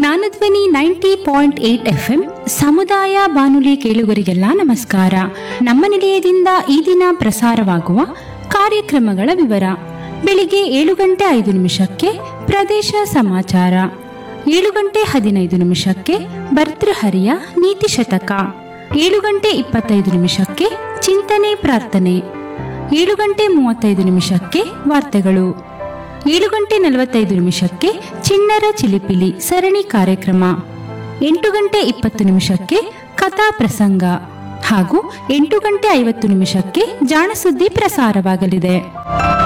ಜ್ಞಾನಧ್ವನಿ ninety point eight F M ಸಮುದಾಯ ಬಾನುಲಿ ಕೇಳುಗರಿಗೆಲ್ಲ ನಮಸ್ಕಾರ ನಮ್ಮ ನಿಲಯದಿಂದ ಈ ದಿನ ಪ್ರಸಾರವಾಗುವ ಕಾರ್ಯಕ್ರಮಗಳ ವಿವರ ಬೆಳಿಗ್ಗೆ ಏಳು ಗಂಟೆ ಐದು ನಿಮಿಷಕ್ಕೆ ಪ್ರದೇಶ ಸಮಾಚಾರ ಏಳು ಗಂಟೆ ಹದಿನೈದು ನಿಮಿಷಕ್ಕೆ ಭರ್ತೃಹರಿಯ ನೀತಿ ಶತಕ ಏಳು ಗಂಟೆ ಇಪ್ಪತ್ತೈದು ನಿಮಿಷಕ್ಕೆ ಚಿಂತನೆ ಪ್ರಾರ್ಥನೆ ಏಳು ಗಂಟೆ ಮೂವತ್ತೈದು ನಿಮಿಷಕ್ಕೆ ವಾರ್ತೆಗಳು ಏಳು ಗಂಟೆ ನಲವತ್ತೈದು ನಿಮಿಷಕ್ಕೆ ಚಿಣ್ಣರ ಚಿಲಿಪಿಲಿ ಸರಣಿ ಕಾರ್ಯಕ್ರಮ ಎಂಟು ಗಂಟೆ ಇಪ್ಪತ್ತು ನಿಮಿಷಕ್ಕೆ ಕಥಾ ಪ್ರಸಂಗ ಹಾಗೂ ಎಂಟು ಗಂಟೆ ಐವತ್ತು ನಿಮಿಷಕ್ಕೆ ಜಾಣಸುದ್ದಿ ಪ್ರಸಾರವಾಗಲಿದೆ